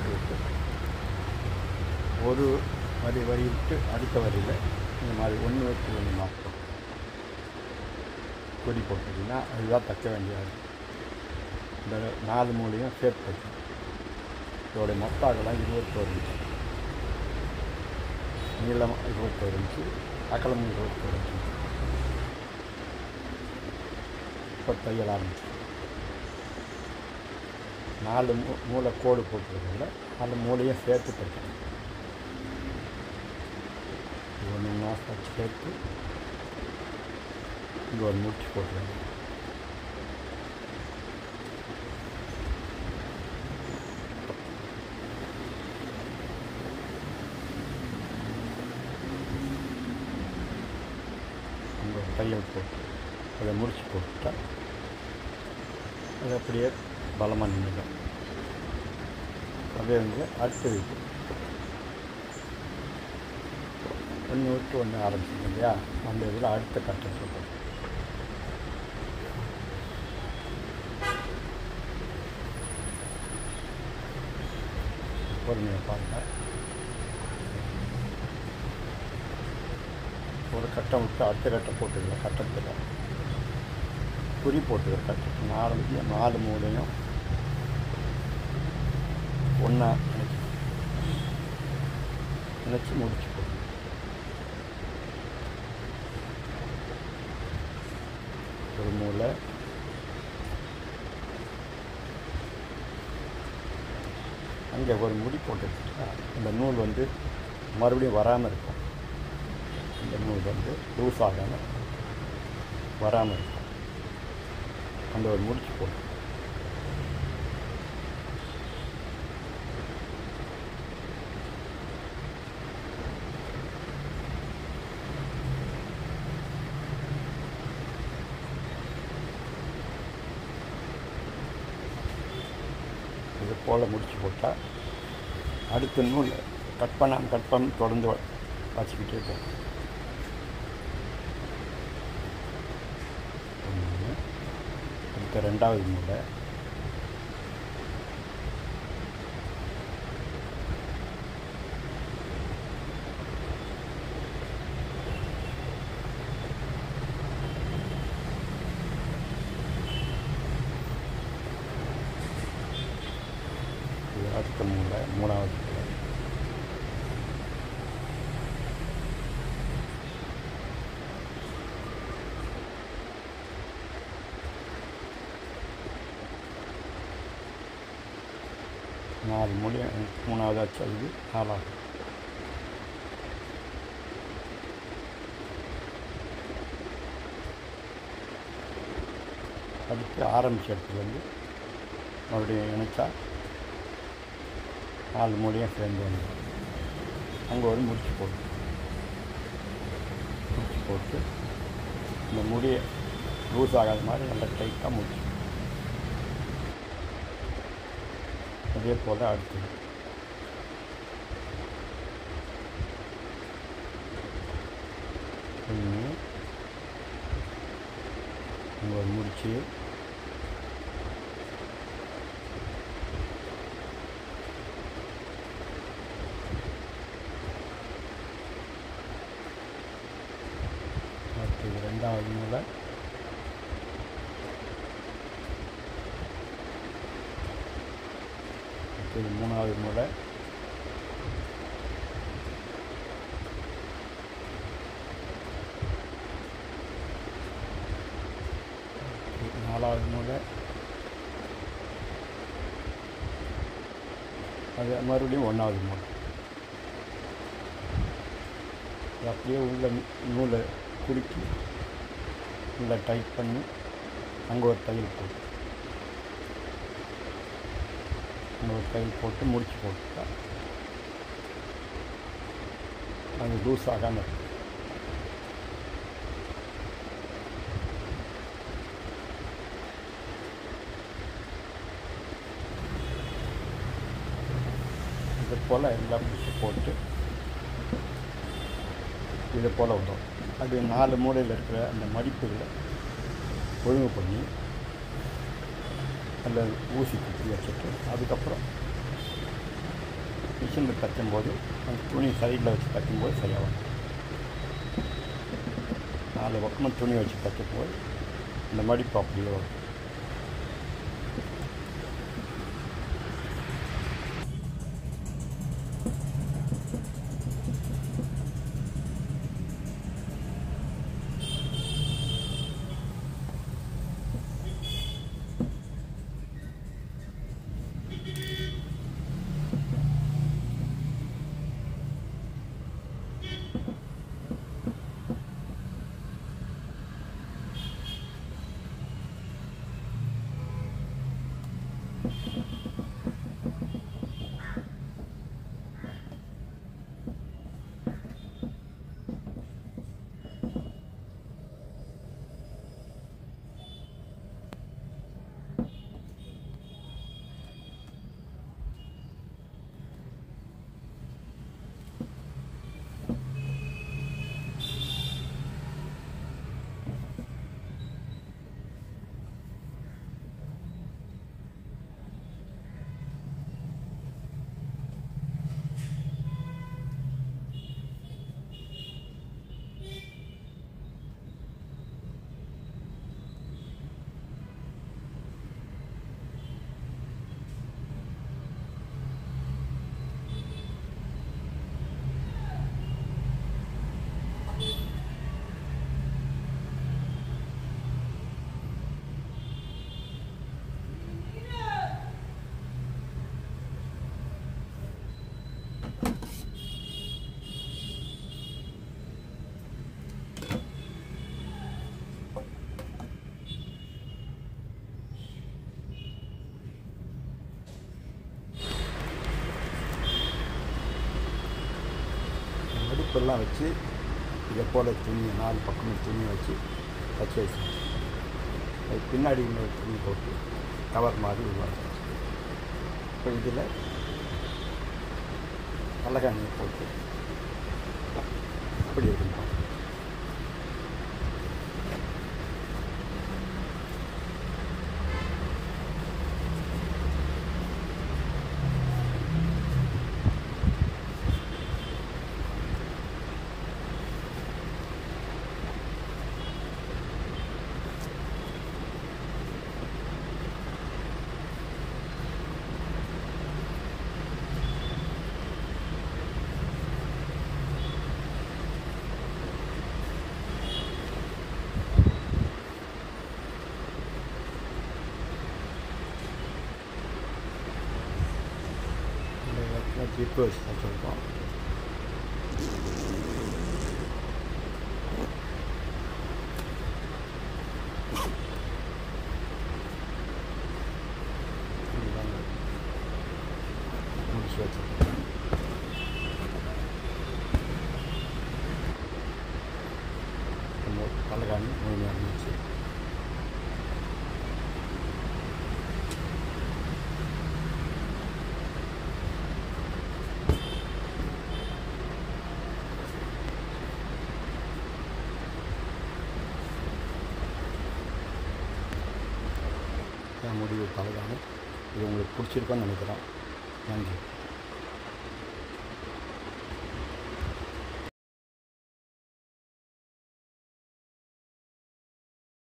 போட்டு விட்டு ஒரு வரி வரி விட்டு அடுத்த வரியில் இந்த மாதிரி ஒன்று வச்சு ஒன்று மாற்றணும் கொடி போட்டுட்டிங்கன்னா அதுதான் தைக்க வேண்டியது இந்த நாலு மூலையும் சேர்த்து தைக்கணும் இதோடைய மொத்த அகலம் இருபத்தோரு இன்ச்சு நீளம் இருபத்தோரு இன்ச்சு அகலம் இருபத்தோரு இன்ச்சு இப்போ தையல் ஆரம்பிச்சு நாலு மூ மூளை கோடு போட்டுருக்கல நாலு மூலையும் சேர்த்து தைக்கணும் ஒன்று மாதம் சேர்த்து இங்கே ஒரு முடிச்சு போட்டுருங்க இங்கே ஒரு தையல் போட்டு அதை முடிச்சு போட்டுட்டா அது அப்படியே பலமாக நின்றுடும் அதே வந்து அடுத்த வீட்டு ஒன்று விட்டு ஒன்று ஆரம்பிச்சிங்க இல்லையா அந்த இதில் அடுத்த கட்டம் சொல்கிறோம் பொறுமையாக பாருங்க ஒரு கட்டம் விட்டு அடுத்த கட்டம் போட்டுக்கல கட்டத்தில் குறி போட்டுக்கிற கட்டத்தில் நாலு நாலு மூலையும் ஒன்றா நினச்சி நினச்சி முடிச்சு போட்டு ஒரு மூலை அங்கே ஒரு முடி போட்டு வச்சுட்டா அந்த நூல் வந்து மறுபடியும் வராமல் இருக்கும் இந்த நூல் வந்து லூஸ் ஆகாமல் வராமல் இருக்கும் அந்த ஒரு முடிச்சு போட்டு இது போல் முடிச்சு போட்டால் அடுத்த நூல் கட் பண்ணாமல் கட் பண்ண தொடர்ந்து வ- வச்சுக்கிட்டே போகும் ஒன்று அடுத்த ரெண்டாவது நூலை இது அடுத்த மூலை மூணாவது மூலை நாலு மூலை மூணாவது ஆச்சு அது நாலாவது அடுத்து ஆரம்பிச்ச இடத்துலேருந்து மறுபடியும் இணைச்சா நாலு மூலையும் சேர்ந்து வந்துடும் அங்கே ஒரு முடிச்சு போட்டு முடிச்சு போட்டு இந்த முடியை லூஸ் ஆகாத மாதிரி நல்லா டைட்டாக முடிச்சு அதே போல் அடுத்து ஒன்று அங்கே ஒரு முடிச்சு அடுத்தது ரெண்டாவது மூலை அடுத்தது மூணாவது மூலை அடுத்தது நாலாவது மூலை அது மறுபடியும் ஒன்றாவது மூலை அது அப்படியே உள்ள நூலை குறுக்கி உள்ள டைட் பண்ணி அங்கே ஒரு தையல் போட்டு அங்கே ஒரு தையல் போட்டு முடிச்சு போட்டுட்டா அது லூஸ் ஆகாமல் இருக்கும் இது போல் எல்லாம் முடிச்சு போட்டு இது போல் வரும் அது நாலு மூலையில் இருக்கிற அந்த மடிப்புகளை ஒழுங்கு பண்ணி அதில் ஊசி குத்தி வச்சுட்டு அதுக்கப்புறம் மிஷினில் தைக்கும்போது அந்த துணி சைடில் வச்சு தைக்கும்போது சரியாக வரும் நாலு பக்கமும் துணி வச்சு தைக்கும்போது இந்த மடிப்பு அப்படியே வரும் மடிப்பெல்லாம் வச்சு இதை போல் துணியை நாலு பக்கமும் துணியை வச்சு தச்சு வச்சு அது பின்னாடி இன்னொரு துணி போட்டு கவர் மாதிரி உருவாக்கி இப்போ இதில் கள்ளக்காணியை போட்டு அப்படி இருக்கணும் இந்த இடத்துல ஜிப்பு வச்சு தச்சுருக்கோம் முடிச்சு வச்சுருக்கோம் கல்லகாணி முழுமையாக இருந்துச்சு என் முடிவு கலகாணி இது உங்களுக்கு பிடிச்சிருக்கோன்னு நினைக்கிறேன் நன்றி